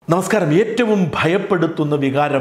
നമസ്കാരം ഏറ്റവും ഭയപ്പെടുത്തുന്ന വികാരം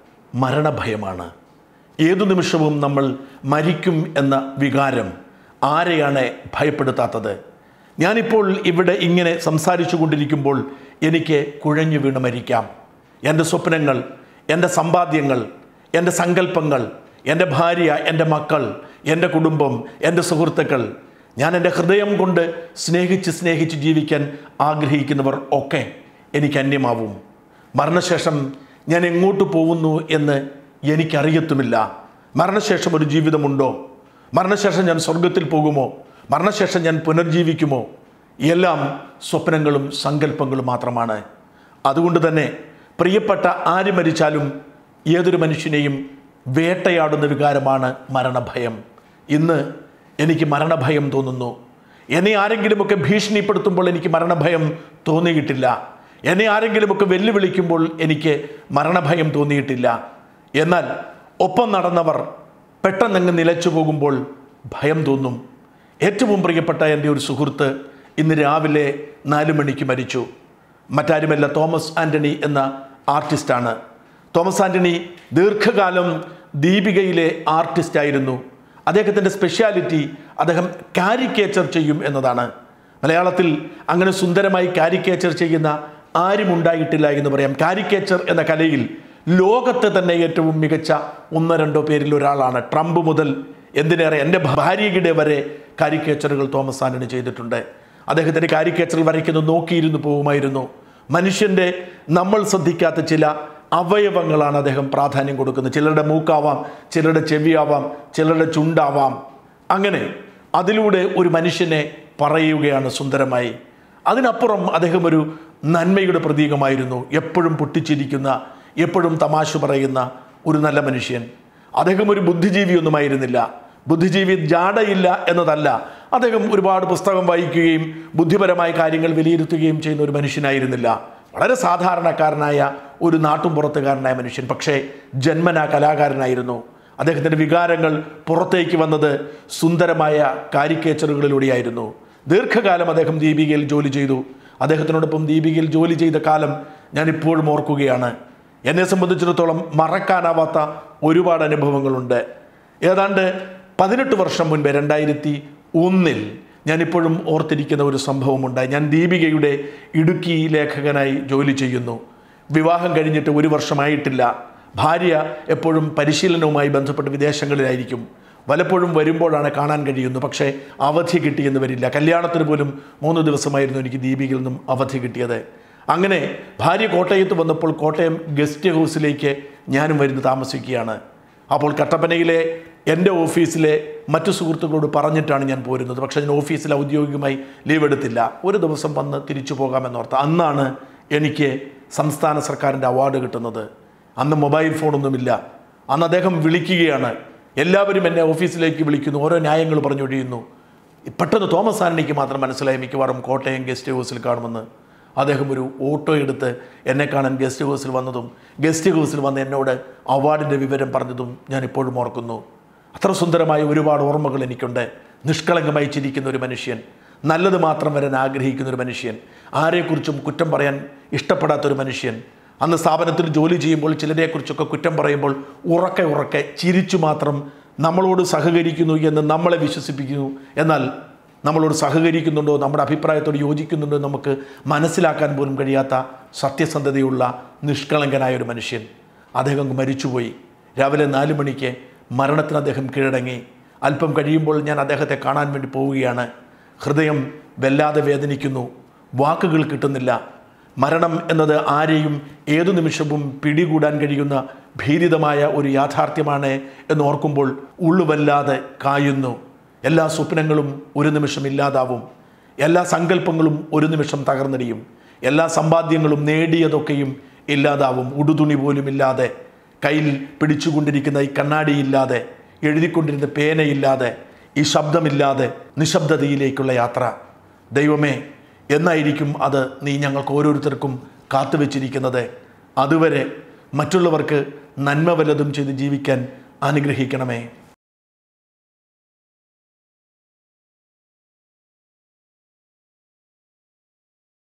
മരണഭയമാണ് ഏതു നിമിഷവും നമ്മൾ മരിക്കും എന്ന വികാരം ആരെയാണ് ഭയപ്പെടുത്താത്തത് ഞാനിപ്പോൾ ഇവിടെ ഇങ്ങനെ സംസാരിച്ചു കൊണ്ടിരിക്കുമ്പോൾ എനിക്ക് കുഴഞ്ഞു വീണ് മരിക്കാം എൻ്റെ സ്വപ്നങ്ങൾ എൻ്റെ സമ്പാദ്യങ്ങൾ എൻ്റെ സങ്കല്പങ്ങൾ എൻ്റെ ഭാര്യ എൻ്റെ മക്കൾ എൻ്റെ കുടുംബം എൻ്റെ സുഹൃത്തുക്കൾ ഞാൻ എൻ്റെ ഹൃദയം കൊണ്ട് സ്നേഹിച്ച് സ്നേഹിച്ച് ജീവിക്കാൻ ആഗ്രഹിക്കുന്നവർ ഒക്കെ എനിക്ക് അന്യമാവും മരണശേഷം ഞാൻ എങ്ങോട്ട് പോകുന്നു എന്ന് എനിക്കറിയത്തുമില്ല മരണശേഷം ഒരു ജീവിതമുണ്ടോ മരണശേഷം ഞാൻ സ്വർഗത്തിൽ പോകുമോ മരണശേഷം ഞാൻ പുനർജീവിക്കുമോ എല്ലാം സ്വപ്നങ്ങളും സങ്കല്പങ്ങളും മാത്രമാണ് അതുകൊണ്ട് തന്നെ പ്രിയപ്പെട്ട ആര് മരിച്ചാലും ഏതൊരു മനുഷ്യനെയും വേട്ടയാടുന്ന വികാരമാണ് മരണഭയം ഇന്ന് എനിക്ക് മരണഭയം തോന്നുന്നു എന്നെ ആരെങ്കിലുമൊക്കെ ഭീഷണിപ്പെടുത്തുമ്പോൾ എനിക്ക് മരണഭയം തോന്നിയിട്ടില്ല എന്നെ ആരെങ്കിലുമൊക്കെ വെല്ലുവിളിക്കുമ്പോൾ എനിക്ക് മരണഭയം തോന്നിയിട്ടില്ല എന്നാൽ ഒപ്പം നടന്നവർ പെട്ടെന്നങ്ങ് നിലച്ചു പോകുമ്പോൾ ഭയം തോന്നും ഏറ്റവും പ്രിയപ്പെട്ട എൻ്റെ ഒരു സുഹൃത്ത് ഇന്ന് രാവിലെ നാല് മണിക്ക് മരിച്ചു മറ്റാരുമല്ല തോമസ് ആൻ്റണി എന്ന ആർട്ടിസ്റ്റാണ് തോമസ് ആൻ്റണി ദീർഘകാലം ദീപികയിലെ ആർട്ടിസ്റ്റായിരുന്നു അദ്ദേഹത്തിൻ്റെ സ്പെഷ്യാലിറ്റി അദ്ദേഹം കാരിക്കേച്ചർ ചെയ്യും എന്നതാണ് മലയാളത്തിൽ അങ്ങനെ സുന്ദരമായി കാരിക്കേച്ചർ ചെയ്യുന്ന ആരും ഉണ്ടായിട്ടില്ല എന്ന് പറയാം കാരിക്കേച്ചർ എന്ന കലയിൽ ലോകത്തെ തന്നെ ഏറ്റവും മികച്ച ഒന്നോ രണ്ടോ പേരിൽ ഒരാളാണ് ട്രംപ് മുതൽ എന്തിനേറെ എൻ്റെ ഭാര്യയുടെ വരെ കാരിക്കേച്ചറുകൾ തോമസ് ആൻ്റണി ചെയ്തിട്ടുണ്ട് അദ്ദേഹത്തിൻ്റെ കാരിക്കേച്ചർ വരയ്ക്കുന്നത് നോക്കിയിരുന്നു പോകുമായിരുന്നു മനുഷ്യൻ്റെ നമ്മൾ ശ്രദ്ധിക്കാത്ത ചില അവയവങ്ങളാണ് അദ്ദേഹം പ്രാധാന്യം കൊടുക്കുന്നത് ചിലരുടെ മൂക്കാവാം ചിലരുടെ ചെവിയാവാം ചിലരുടെ ചുണ്ടാവാം അങ്ങനെ അതിലൂടെ ഒരു മനുഷ്യനെ പറയുകയാണ് സുന്ദരമായി അതിനപ്പുറം അദ്ദേഹം ഒരു നന്മയുടെ പ്രതീകമായിരുന്നു എപ്പോഴും പൊട്ടിച്ചിരിക്കുന്ന എപ്പോഴും തമാശ പറയുന്ന ഒരു നല്ല മനുഷ്യൻ അദ്ദേഹം ഒരു ബുദ്ധിജീവിയൊന്നുമായിരുന്നില്ല ബുദ്ധിജീവി ജാടയില്ല എന്നതല്ല അദ്ദേഹം ഒരുപാട് പുസ്തകം വായിക്കുകയും ബുദ്ധിപരമായ കാര്യങ്ങൾ വിലയിരുത്തുകയും ചെയ്യുന്ന ഒരു മനുഷ്യനായിരുന്നില്ല വളരെ സാധാരണക്കാരനായ ഒരു നാട്ടും പുറത്തുകാരനായ മനുഷ്യൻ പക്ഷേ ജന്മന കലാകാരനായിരുന്നു അദ്ദേഹത്തിൻ്റെ വികാരങ്ങൾ പുറത്തേക്ക് വന്നത് സുന്ദരമായ കാരിക്കേച്ചറുകളിലൂടെയായിരുന്നു ദീർഘകാലം അദ്ദേഹം ദീപികയിൽ ജോലി ചെയ്തു അദ്ദേഹത്തിനോടൊപ്പം ദീപികയിൽ ജോലി ചെയ്ത കാലം ഞാൻ ഇപ്പോഴും ഓർക്കുകയാണ് എന്നെ സംബന്ധിച്ചിടത്തോളം മറക്കാനാവാത്ത ഒരുപാട് അനുഭവങ്ങളുണ്ട് ഏതാണ്ട് പതിനെട്ട് വർഷം മുൻപ് രണ്ടായിരത്തി ഒന്നിൽ ഞാനിപ്പോഴും ഓർത്തിരിക്കുന്ന ഒരു സംഭവമുണ്ടായി ഞാൻ ദീപികയുടെ ഇടുക്കി ലേഖകനായി ജോലി ചെയ്യുന്നു വിവാഹം കഴിഞ്ഞിട്ട് ഒരു വർഷമായിട്ടില്ല ഭാര്യ എപ്പോഴും പരിശീലനവുമായി ബന്ധപ്പെട്ട് വിദേശങ്ങളിലായിരിക്കും പലപ്പോഴും വരുമ്പോഴാണ് കാണാൻ കഴിയുന്നു പക്ഷേ അവധി കിട്ടിയെന്ന് വരില്ല കല്യാണത്തിന് പോലും മൂന്ന് ദിവസമായിരുന്നു എനിക്ക് ദീപികയിൽ നിന്നും അവധി കിട്ടിയത് അങ്ങനെ ഭാര്യ കോട്ടയത്ത് വന്നപ്പോൾ കോട്ടയം ഗസ്റ്റ് ഹൗസിലേക്ക് ഞാനും വരുന്ന് താമസിക്കുകയാണ് അപ്പോൾ കട്ടപ്പനയിലെ എൻ്റെ ഓഫീസിലെ മറ്റു സുഹൃത്തുക്കളോട് പറഞ്ഞിട്ടാണ് ഞാൻ പോരുന്നത് പക്ഷേ ഞാൻ ഓഫീസിൽ ഔദ്യോഗികമായി ലീവ് എടുത്തില്ല ഒരു ദിവസം വന്ന് തിരിച്ചു പോകാമെന്നോർത്ത് അന്നാണ് എനിക്ക് സംസ്ഥാന സർക്കാരിൻ്റെ അവാർഡ് കിട്ടുന്നത് അന്ന് മൊബൈൽ ഫോണൊന്നുമില്ല അന്ന് അദ്ദേഹം വിളിക്കുകയാണ് എല്ലാവരും എന്നെ ഓഫീസിലേക്ക് വിളിക്കുന്നു ഓരോ ന്യായങ്ങൾ പറഞ്ഞൊഴിയുന്നു പെട്ടെന്ന് തോമസ് ആന്റണിക്ക് മാത്രം മനസ്സിലായി മിക്കവാറും കോട്ടയം ഗസ്റ്റ് ഹൗസിൽ കാണുമെന്ന് അദ്ദേഹം ഒരു ഓട്ടോ എടുത്ത് എന്നെ കാണാൻ ഗസ്റ്റ് ഹൗസിൽ വന്നതും ഗസ്റ്റ് ഹൗസിൽ വന്ന് എന്നോട് അവാർഡിൻ്റെ വിവരം പറഞ്ഞതും ഞാൻ ഇപ്പോഴും ഓർക്കുന്നു അത്ര സുന്ദരമായ ഒരുപാട് ഓർമ്മകൾ എനിക്കുണ്ട് നിഷ്കളങ്കമായി ചിരിക്കുന്ന ഒരു മനുഷ്യൻ നല്ലത് മാത്രം വരാൻ ആഗ്രഹിക്കുന്ന ഒരു മനുഷ്യൻ ആരെക്കുറിച്ചും കുറ്റം പറയാൻ ഇഷ്ടപ്പെടാത്തൊരു മനുഷ്യൻ അന്ന് സ്ഥാപനത്തിൽ ജോലി ചെയ്യുമ്പോൾ ചിലരെക്കുറിച്ചൊക്കെ കുറ്റം പറയുമ്പോൾ ഉറക്കെ ഉറക്കെ ചിരിച്ചു മാത്രം നമ്മളോട് സഹകരിക്കുന്നു എന്ന് നമ്മളെ വിശ്വസിപ്പിക്കുന്നു എന്നാൽ നമ്മളോട് സഹകരിക്കുന്നുണ്ടോ നമ്മുടെ അഭിപ്രായത്തോട് യോജിക്കുന്നുണ്ടോ എന്ന് നമുക്ക് മനസ്സിലാക്കാൻ പോലും കഴിയാത്ത സത്യസന്ധതയുള്ള നിഷ്കളങ്കനായ ഒരു മനുഷ്യൻ അദ്ദേഹം അങ്ങ് മരിച്ചുപോയി രാവിലെ നാല് മണിക്ക് മരണത്തിന് അദ്ദേഹം കീഴടങ്ങി അല്പം കഴിയുമ്പോൾ ഞാൻ അദ്ദേഹത്തെ കാണാൻ വേണ്ടി പോവുകയാണ് ഹൃദയം വല്ലാതെ വേദനിക്കുന്നു വാക്കുകൾ കിട്ടുന്നില്ല മരണം എന്നത് ആരെയും ഏതു നിമിഷവും പിടികൂടാൻ കഴിയുന്ന ഭീതിതമായ ഒരു യാഥാർത്ഥ്യമാണ് എന്ന് ഓർക്കുമ്പോൾ ഉള്ളുവല്ലാതെ കായുന്നു എല്ലാ സ്വപ്നങ്ങളും ഒരു നിമിഷം ഇല്ലാതാവും എല്ലാ സങ്കല്പങ്ങളും ഒരു നിമിഷം തകർന്നടിയും എല്ലാ സമ്പാദ്യങ്ങളും നേടിയതൊക്കെയും ഇല്ലാതാവും ഉടുതുണി പോലും ഇല്ലാതെ കയ്യിൽ പിടിച്ചുകൊണ്ടിരിക്കുന്ന ഈ കണ്ണാടിയില്ലാതെ എഴുതിക്കൊണ്ടിരുന്ന പേനയില്ലാതെ ഈ ശബ്ദമില്ലാതെ നിശബ്ദതയിലേക്കുള്ള യാത്ര ദൈവമേ എന്നായിരിക്കും അത് നീ ഞങ്ങൾക്ക് ഓരോരുത്തർക്കും കാത്തുവെച്ചിരിക്കുന്നത് അതുവരെ മറ്റുള്ളവർക്ക് നന്മ വല്ലതും ചെയ്ത് ജീവിക്കാൻ അനുഗ്രഹിക്കണമേ